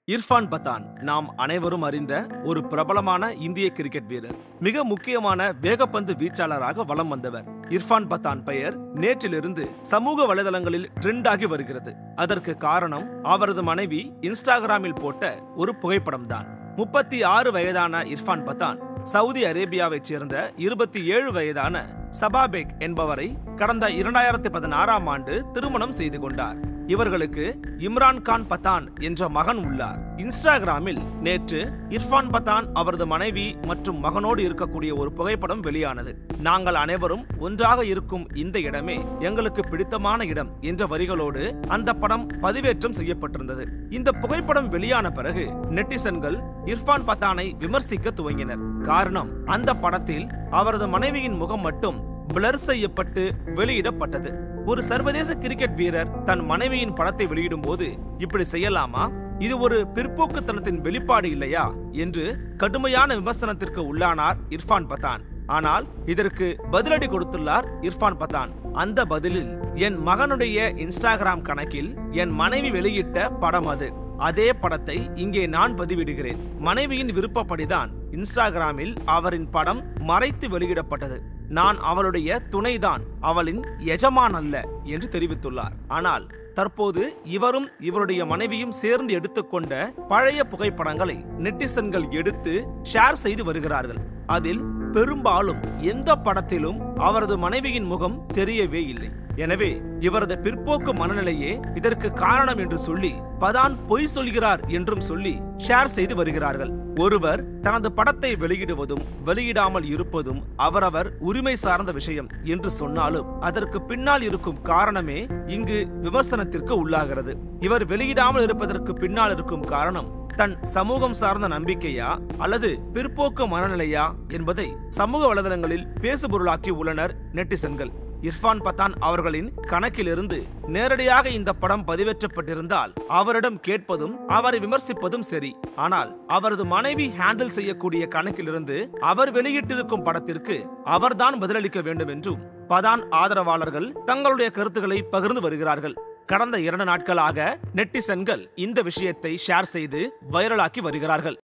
இர்ஃபான் பத்தான் நாம் அனைவரும் அறிந்த ஒரு பிரபலமான இந்திய கிரிக்கெட் வீரர் மிக முக்கியமான வேகப்பந்து வீச்சாளராக வலம் வந்தவர் இர்ஃபான் பத்தான் பெயர் நேற்றிலிருந்து சமூக வலைதளங்களில் ட்ரெண்ட் ஆகி வருகிறது அதற்கு காரணம் அவரது மனைவி இன்ஸ்டாகிராமில் போட்ட ஒரு புகைப்படம்தான் முப்பத்தி ஆறு வயதான இர்ஃபான் பத்தான் சவுதி அரேபியாவைச் சேர்ந்த இருபத்தி ஏழு வயதான சபாபேக் என்பவரை கடந்த இரண்டாயிரத்தி பதினாறாம் ஆண்டு திருமணம் செய்து கொண்டார் இவர்களுக்கு இம்ரான் கான் பத்தான் என்ற மகன் உள்ளார் இன்ஸ்டாகிராமில் நேற்று இர்ஃபான் பத்தான் அவரது மனைவி மற்றும் மகனோடு இருக்கக்கூடிய ஒரு புகைப்படம் வெளியானது நாங்கள் அனைவரும் ஒன்றாக இருக்கும் இந்த இடமே எங்களுக்கு பிடித்தமான இடம் என்ற வரிகளோடு அந்த படம் பதிவேற்றம் செய்யப்பட்டிருந்தது இந்த புகைப்படம் வெளியான பிறகு நெட்டிசன்கள் இர்ஃபான் பத்தானை விமர்சிக்க துவங்கினர் காரணம் அந்த படத்தில் அவரது மனைவியின் முகம் மட்டும் பிளர் செய்யப்பட்டு வெளியிடப்பட்டது ஒரு சர்வதேச கிரிக்கெட் வீரர் தன் மனைவியின் படத்தை வெளியிடும் போது இப்படி செய்யலாமா இது ஒரு பிற்போக்குத்தனத்தின் வெளிப்பாடு இல்லையா என்று கடுமையான விமர்சனத்திற்கு உள்ளானார் இர்ஃபான் பத்தான் ஆனால் இதற்கு பதிலடி கொடுத்துள்ளார் இர்ஃபான் பத்தான் அந்த பதிலில் என் மகனுடைய இன்ஸ்டாகிராம் கணக்கில் என் மனைவி வெளியிட்ட படம் அது அதே படத்தை இங்கே நான் பதிவிடுகிறேன் மனைவியின் விருப்பப்படிதான் இன்ஸ்டாகிராமில் அவரின் படம் மறைத்து வெளியிடப்பட்டது நான் அவளுடைய துணைதான் அவளின் எஜமான் அல்ல என்று தெரிவித்துள்ளார் ஆனால் தற்போது இவரும் இவருடைய மனைவியும் சேர்ந்து எடுத்துக்கொண்ட பழைய புகைப்படங்களை நெட்டிசன்கள் எடுத்து ஷேர் செய்து வருகிறார்கள் அதில் பெரும்பாலும் எந்த படத்திலும் அவரது மனைவியின் முகம் தெரியவே இல்லை எனவே இவரது பிற்போக்கு மனநிலையே இதற்கு காரணம் என்று சொல்லி பதான் பொய் சொல்கிறார் என்றும் சொல்லி ஷேர் செய்து வருகிறார்கள் ஒருவர் தனது படத்தை வெளியிடுவதும் வெளியிடாமல் இருப்பதும் அவரவர் உரிமை சார்ந்த விஷயம் என்று சொன்னாலும் அதற்கு பின்னால் இருக்கும் காரணமே இங்கு விமர்சனத்திற்கு உள்ளாகிறது இவர் வெளியிடாமல் இருப்பதற்கு பின்னால் இருக்கும் காரணம் தன் சமூகம் சார்ந்த நம்பிக்கையா அல்லது பிற்போக்கு மனநிலையா என்பதை சமூக வலைதளங்களில் பேசுபொருளாக்கி உள்ளனர் நெட்டிசன்கள் இர்ஃபான் பத்தான் அவர்களின் கணக்கிலிருந்து நேரடியாக இந்த படம் பதிவேற்றப்பட்டிருந்தால் அவரிடம் கேட்பதும் அவரை விமர்சிப்பதும் சரி ஆனால் அவரது மனைவி ஹேண்டில் செய்யக்கூடிய கணக்கிலிருந்து அவர் வெளியிட்டிருக்கும் படத்திற்கு அவர்தான் பதிலளிக்க வேண்டும் என்றும் பதான் ஆதரவாளர்கள் தங்களுடைய கருத்துக்களை பகிர்ந்து வருகிறார்கள் கடந்த இரண்டு நாட்களாக நெட்டிசன்கள் இந்த விஷயத்தை ஷேர் செய்து வைரலாக்கி வருகிறார்கள்